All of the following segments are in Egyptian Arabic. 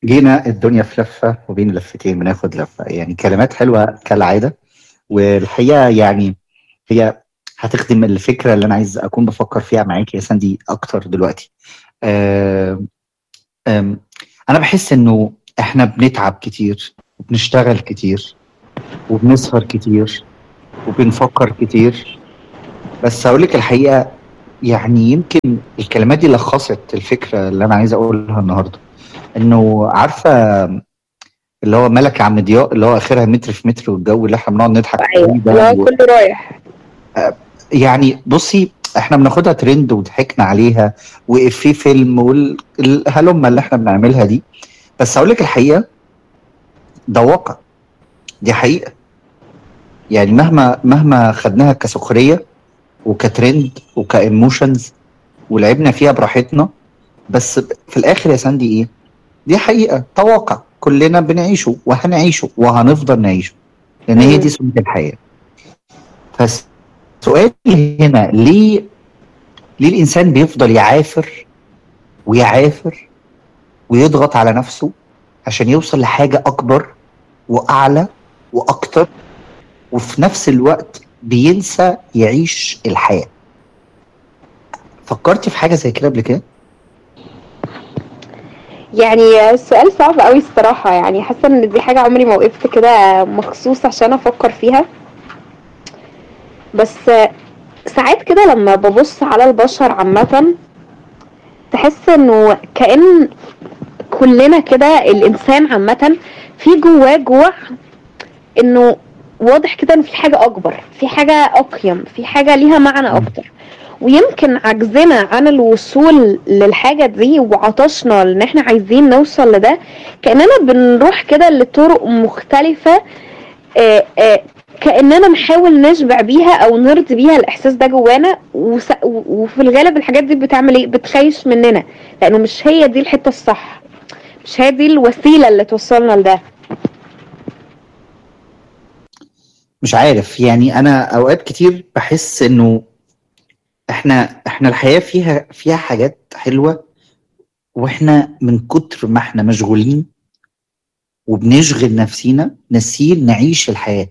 جينا الدنيا في لفة وبين لفتين بناخد لفة يعني كلمات حلوة كالعادة والحقيقة يعني هي هتخدم الفكرة اللي أنا عايز أكون بفكر فيها معاك يا ساندي أكتر دلوقتي آم، آم، أنا بحس إنه إحنا بنتعب كتير وبنشتغل كتير وبنسهر كتير وبنفكر كتير بس هقول لك الحقيقة يعني يمكن الكلمات دي لخصت الفكرة اللي أنا عايز أقولها النهاردة إنه عارفة اللي هو ملك عم ضياء اللي هو آخرها متر في متر والجو اللي إحنا بنقعد نضحك ايوه عليه ده اللي هو و- كله رايح يعني بصي احنا بناخدها ترند وضحكنا عليها وإفيه فيلم والهلمة اللي احنا بنعملها دي بس اقول لك الحقيقة ده واقع دي حقيقة يعني مهما مهما خدناها كسخرية وكترند وكايموشنز ولعبنا فيها براحتنا بس في الاخر يا ساندي ايه دي حقيقة ده واقع كلنا بنعيشه وهنعيشه وهنفضل نعيشه لان هي دي سنة الحياة فسؤالي هنا ليه ليه الانسان بيفضل يعافر ويعافر ويضغط على نفسه عشان يوصل لحاجة اكبر واعلى واكتر وفي نفس الوقت بينسى يعيش الحياة فكرتي في حاجة زي كده قبل كده؟ يعني السؤال صعب قوي الصراحة يعني حاسة ان دي حاجة عمري ما وقفت كده مخصوص عشان افكر فيها بس ساعات كده لما ببص على البشر عامة تحس انه كأن كلنا كده الانسان عامة في جواه جوع انه واضح كده ان في حاجة اكبر في حاجة اقيم في حاجة ليها معنى اكتر ويمكن عجزنا عن الوصول للحاجة دي وعطشنا ان احنا عايزين نوصل لده كأننا بنروح كده لطرق مختلفة آه، آه، كأننا نحاول نشبع بيها او نرضي بيها الاحساس ده جوانا وس- و- وفي الغالب الحاجات دي بتعمل ايه بتخيش مننا لانه مش هي دي الحتة الصح مش هي دي الوسيلة اللي توصلنا لده مش عارف يعني انا اوقات كتير بحس انه احنا احنا الحياة فيها فيها حاجات حلوة واحنا من كتر ما احنا مشغولين وبنشغل نفسينا ناسيين نعيش الحياة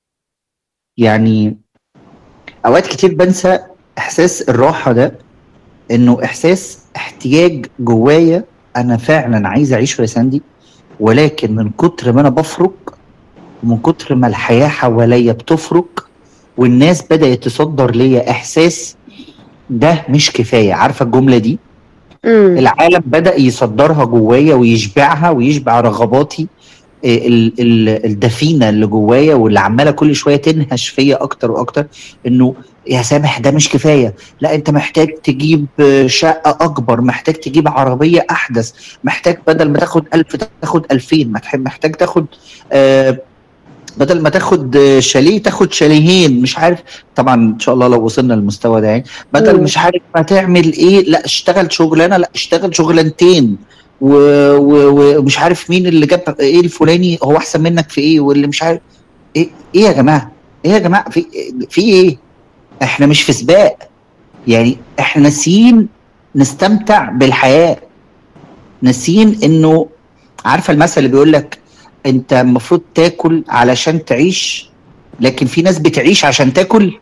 يعني اوقات كتير بنسى احساس الراحة ده انه احساس احتياج جوايا انا فعلا عايز اعيشه يا ساندي ولكن من كتر ما انا بفرق ومن كتر ما الحياة حواليا بتفرق والناس بدأت تصدر ليا احساس ده مش كفاية عارفة الجملة دي امم العالم بدأ يصدرها جوايا ويشبعها ويشبع رغباتي إيه، ال- ال- الدفينة اللي جوايا واللي عمالة كل شوية تنهش فيا أكتر وأكتر إنه يا سامح ده مش كفاية لا أنت محتاج تجيب آه، شقة أكبر محتاج تجيب عربية أحدث محتاج بدل ما تاخد ألف تاخد ألفين محتاج محتاج تاخد آه، بدل ما تاخد آه، شاليه تاخد شاليهين مش عارف طبعا ان شاء الله لو وصلنا للمستوى ده يعني بدل مم. مش عارف ما تعمل ايه لا اشتغل شغلانه لا اشتغل شغلانتين و- و- ومش عارف مين اللي جاب ايه الفلاني هو احسن منك في ايه واللي مش عارف ايه ايه يا جماعه ايه يا جماعه في في ايه احنا مش في سباق يعني احنا ناسيين نستمتع بالحياه ناسيين انه عارفه المثل اللي بيقول لك انت المفروض تاكل علشان تعيش لكن في ناس بتعيش عشان تاكل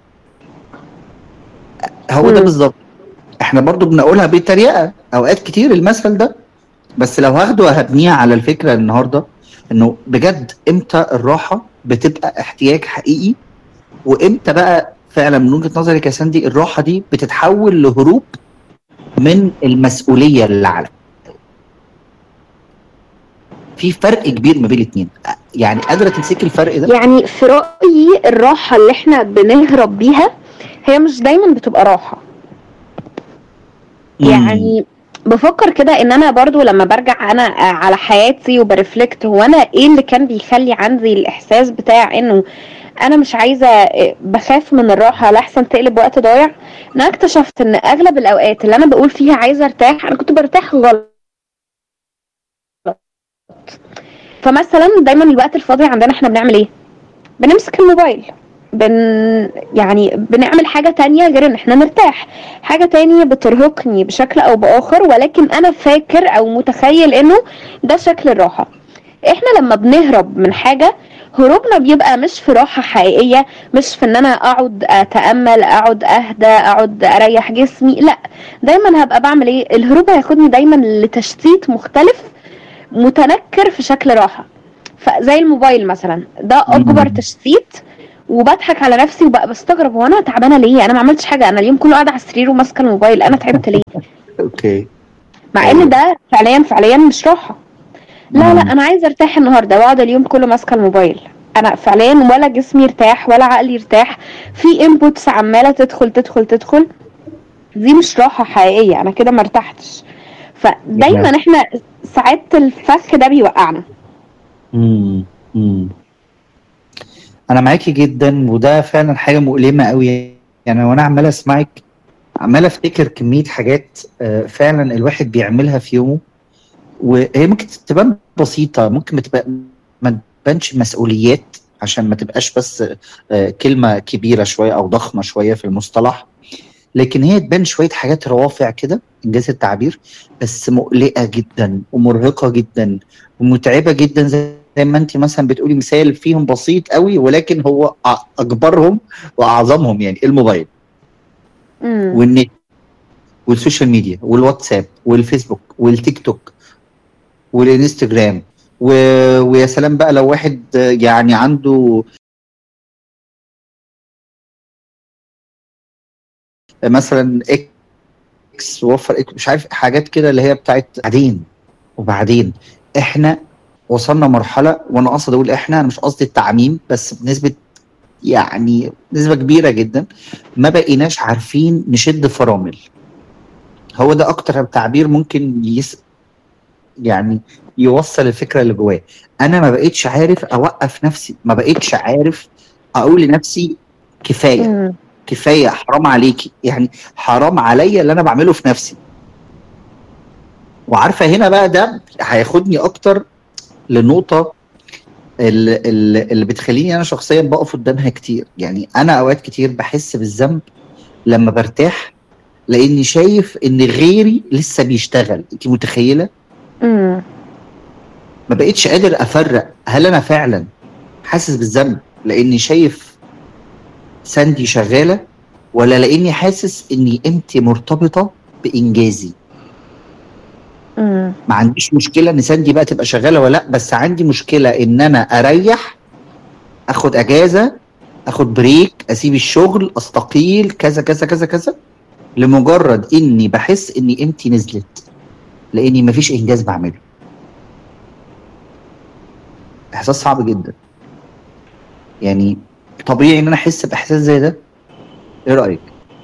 هو ده مم. بالظبط احنا برضو بنقولها بطريقه اوقات كتير المثل ده بس لو هاخده وهبنيه على الفكره النهارده انه بجد امتى الراحه بتبقى احتياج حقيقي وامتى بقى فعلا من وجهه نظري يا ساندي الراحه دي بتتحول لهروب من المسؤوليه اللي عليك في فرق كبير ما بين الاثنين يعني قادره تمسكي الفرق ده يعني في رأيي الراحة اللي احنا بنهرب بيها هي مش دايما بتبقى راحة يعني بفكر كده ان انا برضو لما برجع انا على حياتي وبرفلكت هو انا ايه اللي كان بيخلي عندي الاحساس بتاع انه انا مش عايزه بخاف من الراحه لاحسن تقلب وقت ضايع انا اكتشفت ان اغلب الاوقات اللي انا بقول فيها عايزه ارتاح انا كنت برتاح غلط فمثلا دايما الوقت الفاضي عندنا احنا بنعمل ايه بنمسك الموبايل بن يعني بنعمل حاجة تانية غير ان احنا نرتاح حاجة تانية بترهقني بشكل او باخر ولكن انا فاكر او متخيل انه ده شكل الراحة احنا لما بنهرب من حاجة هروبنا بيبقى مش في راحة حقيقية مش في ان انا اقعد اتأمل اقعد اهدى اقعد اريح جسمي لا دايما هبقى بعمل ايه الهروب هياخدني دايما لتشتيت مختلف متنكر في شكل راحة فزي الموبايل مثلا ده اكبر تشتيت وبضحك على نفسي وبقى بستغرب هو انا تعبانه ليه انا ما عملتش حاجه انا اليوم كله قاعده على السرير وماسكه الموبايل انا تعبت ليه اوكي مع ان ده فعليا فعليا مش راحه لا لا انا عايزه ارتاح النهارده واقعد اليوم كله ماسكه الموبايل انا فعليا ولا جسمي يرتاح ولا عقلي يرتاح في انبوتس عماله تدخل تدخل تدخل دي مش راحه حقيقيه انا كده ما ارتحتش فدايما احنا ساعات الفخ ده بيوقعنا امم امم انا معاكي جدا وده فعلا حاجه مؤلمه قوي يعني وانا عمال اسمعك عمال افتكر كميه حاجات آه، فعلا الواحد بيعملها في يومه وهي ممكن تبان بسيطه ممكن ما تبقى ما تبانش مسؤوليات عشان ما تبقاش بس آه، كلمه كبيره شويه او ضخمه شويه في المصطلح لكن هي تبان شويه حاجات روافع كده انجاز التعبير بس مقلقه جدا ومرهقه جدا ومتعبه جدا زي زي ما انت مثلا بتقولي مثال فيهم بسيط قوي ولكن هو أ- اكبرهم واعظمهم يعني الموبايل امم والنت والسوشيال ميديا والواتساب والفيسبوك والتيك توك والانستجرام و... ويا سلام بقى لو واحد يعني عنده مثلا اكس وفر إكس مش عارف حاجات كده اللي هي بتاعت بعدين وبعدين احنا وصلنا مرحله وانا قصد اقول احنا انا مش قصدي التعميم بس بنسبه يعني نسبه كبيره جدا ما بقيناش عارفين نشد فرامل هو ده اكتر تعبير ممكن يس يعني يوصل الفكره اللي جواه انا ما بقيتش عارف اوقف نفسي ما بقيتش عارف اقول لنفسي كفايه امم كفايه حرام عليكي يعني حرام عليا اللي انا بعمله في نفسي وعارفه هنا بقى ده هياخدني اكتر للنقطه اللي, اللي اللي بتخليني انا شخصيا بقف قدامها كتير يعني انا اوقات كتير بحس بالذنب لما برتاح لاني شايف ان غيري لسه بيشتغل انت متخيله امم ما بقتش قادر افرق هل انا فعلا حاسس بالذنب لاني شايف ساندي شغاله ولا لاني حاسس اني قيمتي مرتبطه بانجازي امم ما عنديش مشكله ان ساندي بقى تبقى شغاله ولا لا بس عندي مشكله ان انا اريح اخد اجازه اخد بريك اسيب الشغل استقيل كذا كذا كذا كذا لمجرد اني بحس ان قيمتي نزلت لاني مفيش انجاز بعمله احساس صعب جدا يعني طبيعي ان انا احس باحساس زي ده ايه رايك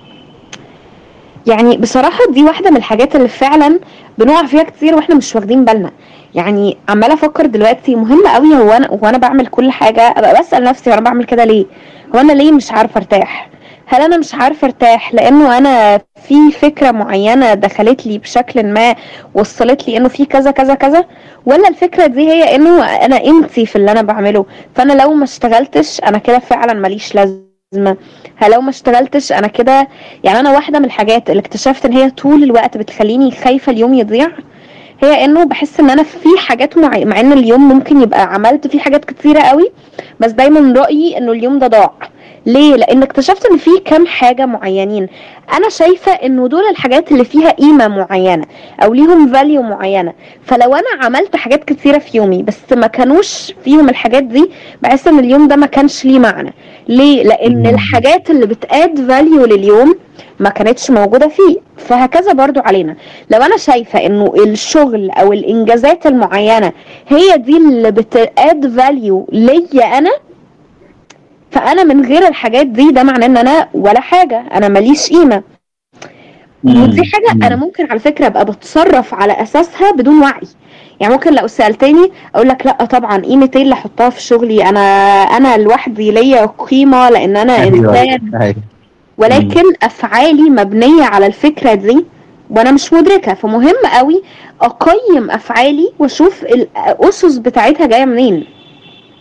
يعني بصراحة دي واحدة من الحاجات اللي فعلا بنقع فيها كتير واحنا مش واخدين بالنا يعني عمالة افكر دلوقتي مهم قوي هو انا هو انا بعمل كل حاجة ابقى بسأل نفسي هو انا بعمل كده ليه هو انا ليه مش عارفة ارتاح هل انا مش عارفة ارتاح لانه انا في فكرة معينة دخلت لي بشكل ما وصلت لي انه في كذا كذا كذا ولا الفكرة دي هي انه انا قيمتي في اللي انا بعمله فانا لو ما اشتغلتش انا كده فعلا ماليش لازمة لو ما اشتغلتش انا كده يعني انا واحده من الحاجات اللي اكتشفت ان هي طول الوقت بتخليني خايفه اليوم يضيع هي انه بحس ان انا في حاجات مع, مع ان اليوم ممكن يبقى عملت فيه حاجات كتيره قوي بس دايما رايي انه اليوم ده ضاع ليه لان اكتشفت ان في كام حاجه معينين انا شايفه انه دول الحاجات اللي فيها قيمه معينه او ليهم فاليو معينه فلو انا عملت حاجات كتيره في يومي بس ما كانوش فيهم الحاجات دي بحس ان اليوم ده ما كانش ليه معنى ليه لان مم. الحاجات اللي بتاد فاليو لليوم ما كانتش موجوده فيه فهكذا برضو علينا لو انا شايفه انه الشغل او الانجازات المعينه هي دي اللي بتاد فاليو ليا انا فانا من غير الحاجات دي ده معناه ان انا ولا حاجه انا ماليش قيمه ودي حاجه مم. انا ممكن على فكره ابقى بتصرف على اساسها بدون وعي يعني ممكن لو سالتني اقول لك لا طبعا قيمه ايه اللي احطها في شغلي انا انا لوحدي ليا قيمه لان انا ايوه انسان ايوه ولكن افعالي مبنيه على الفكره دي وانا مش مدركه فمهم قوي اقيم افعالي واشوف الاسس بتاعتها جايه منين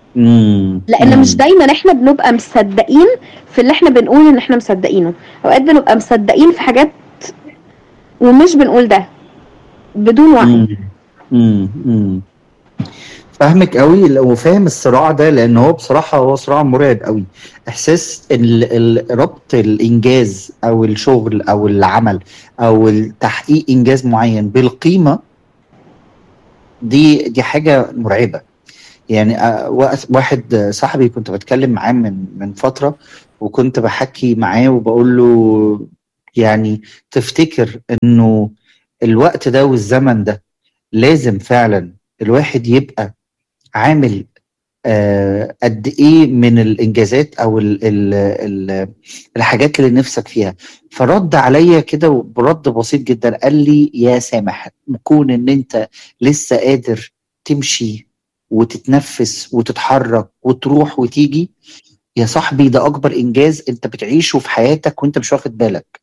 مم. لان مم. مش دايما احنا بنبقى مصدقين في اللي احنا بنقول ان احنا مصدقينه اوقات بنبقى مصدقين في حاجات ومش بنقول ده بدون وعي مم. مم. مم. فاهمك قوي وفاهم الصراع ده لان هو بصراحه هو صراع مرعب قوي احساس ال- ال- ربط الانجاز او الشغل او العمل او تحقيق انجاز معين بالقيمه دي دي حاجه مرعبه يعني آه، وقت- واحد صاحبي كنت بتكلم معاه من من فتره وكنت بحكي معاه وبقول له يعني تفتكر انه الوقت ده والزمن ده لازم فعلا الواحد يبقى عامل آه، قد ايه من الانجازات او ال ال ال الحاجات اللي نفسك فيها فرد عليا كده برد بسيط جدا قال لي يا سامح كون ان انت لسه قادر تمشي وتتنفس وتتحرك وتروح وتيجي يا صاحبي ده اكبر انجاز انت بتعيشه في حياتك وانت مش واخد بالك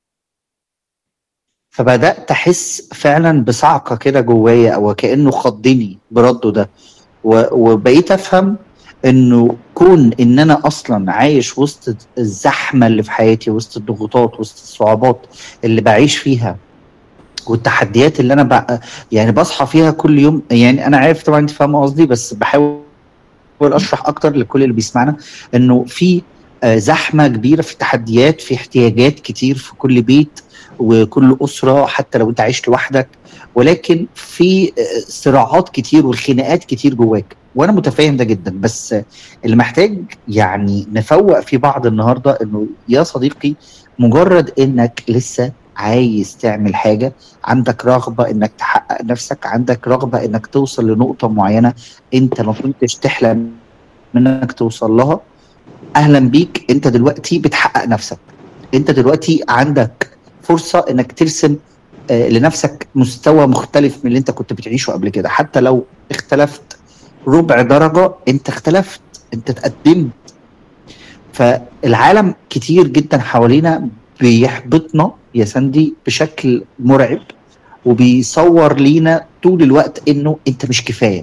فبدات احس فعلا بصعقه كده جوايا او كانه خضني برده ده و- وبقيت افهم انه كون ان انا اصلا عايش وسط الزحمه اللي في حياتي وسط الضغوطات وسط الصعوبات اللي بعيش فيها والتحديات اللي انا بقى يعني بصحى فيها كل يوم يعني انا عارف طبعا انت فاهمه قصدي بس بحاول اشرح اكتر لكل اللي بيسمعنا انه في آه، زحمه كبيره في تحديات في احتياجات كتير في كل بيت وكل اسره حتى لو انت عايش لوحدك ولكن في آه، صراعات كتير والخناقات كتير جواك وانا متفاهم ده جدا بس آه، اللي محتاج يعني نفوق في بعض النهارده انه يا صديقي مجرد انك لسه عايز تعمل حاجه عندك رغبه انك تحقق نفسك عندك رغبه انك توصل لنقطه معينه انت ما كنتش تحلم انك توصل لها اهلا بيك انت دلوقتي بتحقق نفسك انت دلوقتي عندك فرصه انك ترسم آه، لنفسك مستوى مختلف من اللي انت كنت بتعيشه قبل كده حتى لو اختلفت ربع درجه انت اختلفت انت اتقدمت فالعالم كتير جدا حوالينا بيحبطنا يا سندي بشكل مرعب وبيصور لينا طول الوقت انه انت مش كفايه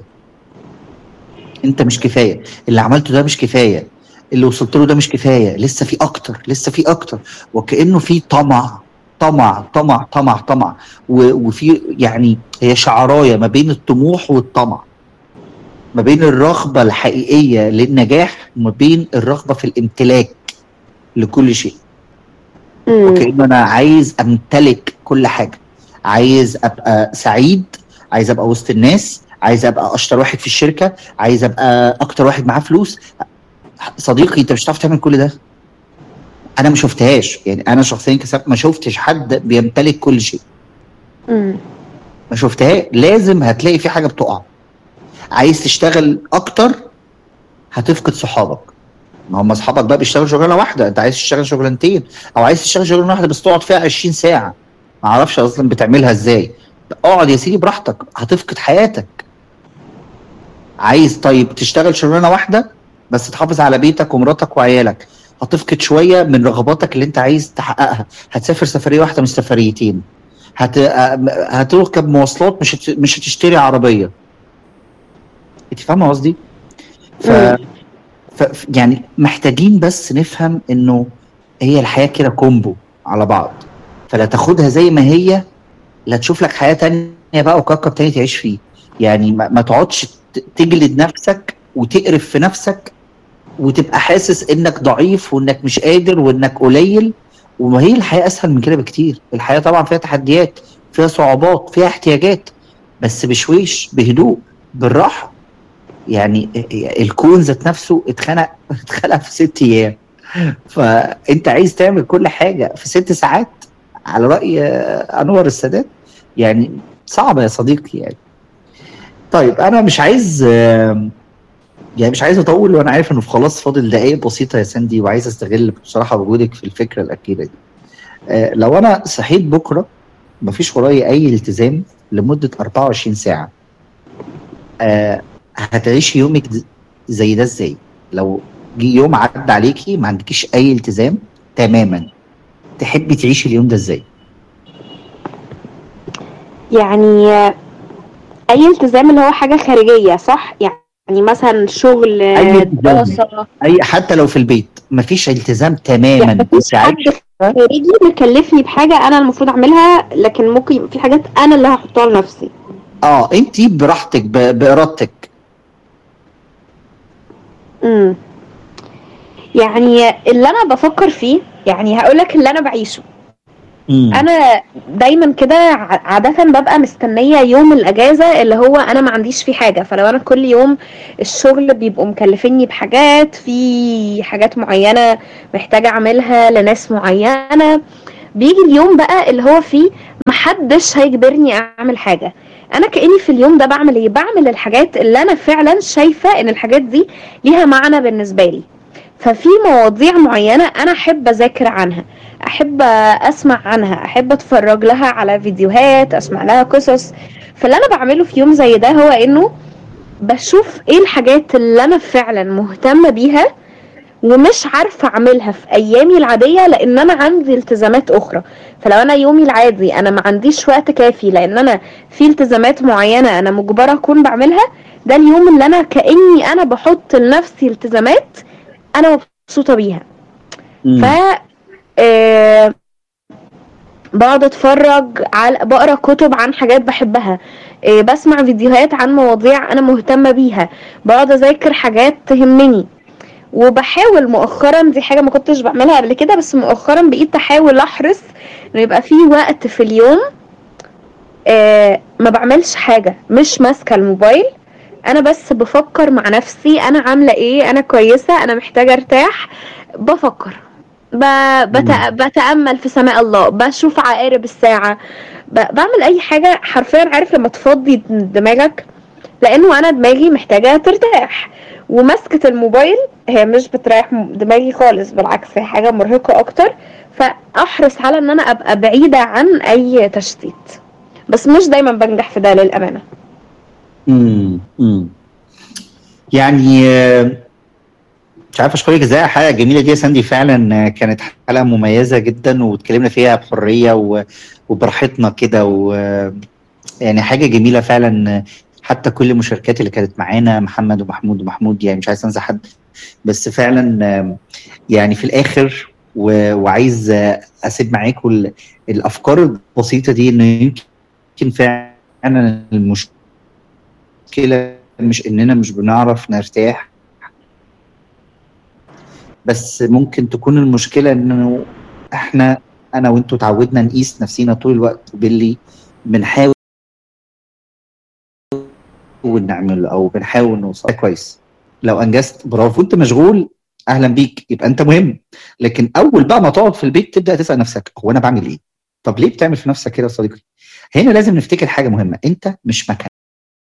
انت مش كفايه اللي عملته ده مش كفايه اللي وصلت له ده مش كفايه لسه في اكتر لسه في اكتر وكانه في طمع طمع طمع طمع طمع و- وفي يعني هي شعرايه ما بين الطموح والطمع ما بين الرغبه الحقيقيه للنجاح وما بين الرغبه في الامتلاك لكل شيء مم. وكأنه انا عايز امتلك كل حاجه عايز ابقى سعيد عايز ابقى وسط الناس عايز ابقى اشطر واحد في الشركه عايز ابقى اكتر واحد معاه فلوس صديقي انت مش هتعرف تعمل كل ده انا ما شفتهاش يعني انا شخصيا كسبت ما شفتش حد بيمتلك كل شيء مم. ما شفتها لازم هتلاقي في حاجه بتقع عايز تشتغل اكتر هتفقد صحابك ما هم اصحابك بقى بيشتغلوا شغلانه واحده انت عايز تشتغل شغلانتين او عايز تشتغل شغلانه واحده بس تقعد فيها 20 ساعه ما اعرفش اصلا بتعملها ازاي اقعد يا سيدي براحتك هتفقد حياتك عايز طيب تشتغل شغلانه واحده بس تحافظ على بيتك ومراتك وعيالك هتفقد شويه من رغباتك اللي انت عايز تحققها هتسافر سفريه واحده مش سفريتين هت... هتركب مواصلات مش هت... مش هتشتري عربيه انت فاهمه قصدي ف... مم. ف... يعني محتاجين بس نفهم انه هي الحياه كده كومبو على بعض فلا تاخدها زي ما هي لا تشوف لك حياه تانية بقى وكوكب تاني تعيش فيه يعني ما, ما تقعدش ت- تجلد نفسك وتقرف في نفسك وتبقى حاسس انك ضعيف وانك مش قادر وانك قليل وما هي الحياه اسهل من كده بكتير الحياه طبعا فيها تحديات فيها صعوبات فيها احتياجات بس بشويش بهدوء بالراحه يعني الكون ذات نفسه اتخنق اتخلق في ست ايام فانت عايز تعمل كل حاجه في ست ساعات على راي آه، انور السادات يعني صعبه يا صديقي يعني طيب انا مش عايز آم، يعني مش عايز اطول وانا عارف انه خلاص فاضل دقايق بسيطه يا ساندي وعايز استغل بصراحه وجودك في الفكره الاخيره دي آه، لو انا صحيت بكره مفيش ورايا اي التزام لمده 24 ساعه آه، هتعيشي يومك د- زي ده ازاي لو جه يوم عدى عليكي ما عندكيش اي التزام تماما تحبي تعيشي اليوم ده ازاي يعني اي التزام اللي هو حاجه خارجيه صح يعني يعني مثلا شغل أي التزام. دراسة اي حتى لو في البيت مفيش التزام تماما يعني مفيش انت عايش حد خارجي مكلفني بحاجة أنا المفروض أعملها لكن ممكن يبقى في حاجات أنا اللي هحطها لنفسي اه انت براحتك ب- بارادتك امم يعني اللي أنا بفكر فيه يعني هقولك اللي أنا بعيشه مم. انا دايما كده ع- عاده ببقى مستنيه يوم الاجازه اللي هو انا ما عنديش فيه حاجه فلو انا كل يوم الشغل بيبقوا مكلفيني بحاجات في حاجات معينه محتاجه اعملها لناس معينه بيجي اليوم بقى اللي هو فيه محدش هيجبرني اعمل حاجه انا كاني في اليوم ده بعمل ايه بعمل الحاجات اللي انا فعلا شايفه ان الحاجات دي ليها معنى بالنسبه لي ففي مواضيع معينه انا احب اذاكر عنها احب اسمع عنها احب اتفرج لها على فيديوهات اسمع لها قصص فاللي انا بعمله في يوم زي ده هو انه بشوف ايه الحاجات اللي انا فعلا مهتمه بيها ومش عارفه اعملها في ايامي العاديه لان انا عندي التزامات اخرى فلو انا يومي العادي انا ما عنديش وقت كافي لان انا في التزامات معينه انا مجبره اكون بعملها ده اليوم اللي انا كاني انا بحط لنفسي التزامات انا مبسوطه بيها مم. ف آه، بقعد اتفرج على بقرا كتب عن حاجات بحبها آه، بسمع فيديوهات عن مواضيع انا مهتمه بيها بقعد اذاكر حاجات تهمني وبحاول مؤخرا دي حاجه ما كنتش بعملها قبل كده بس مؤخرا بقيت احاول احرص انه يبقى في وقت في اليوم آه، ما بعملش حاجه مش ماسكه الموبايل انا بس بفكر مع نفسي انا عامله ايه انا كويسه انا محتاجه ارتاح بفكر ب... بت... بتامل في سماء الله بشوف عقارب الساعه ب... بعمل اي حاجه حرفيا عارف لما تفضي دماغك لانه انا دماغي محتاجه ترتاح ومسكه الموبايل هي مش بتريح م- دماغي خالص بالعكس هي حاجه مرهقه اكتر فاحرص على ان انا ابقى بعيده عن اي تشتيت بس مش دايما بنجح في ده للامانه مم. مم. يعني آه، مش عارف اشكرك ازاي الحلقه الجميله دي يا ساندي فعلا آه، كانت حلقه مميزه جدا واتكلمنا فيها بحريه و- وبراحتنا كده و يعني حاجه جميله فعلا آه، حتى كل المشاركات اللي كانت معانا محمد ومحمود ومحمود يعني مش عايز انسى حد بس فعلا آه، يعني في الاخر و- وعايز آه، اسيب معاكم ال- الافكار البسيطه دي انه يمكن فعلا المشكله مش اننا مش بنعرف نرتاح بس ممكن تكون المشكله انه احنا انا وانتوا اتعودنا نقيس نفسينا طول الوقت باللي بنحاول نعمله او بنحاول نوصل ده كويس لو انجزت برافو انت مشغول اهلا بيك يبقى انت مهم لكن اول بقى ما تقعد في البيت تبدا تسال نفسك هو انا بعمل ايه طب ليه بتعمل في نفسك كده يا صديقي هنا لازم نفتكر حاجه مهمه انت مش مكان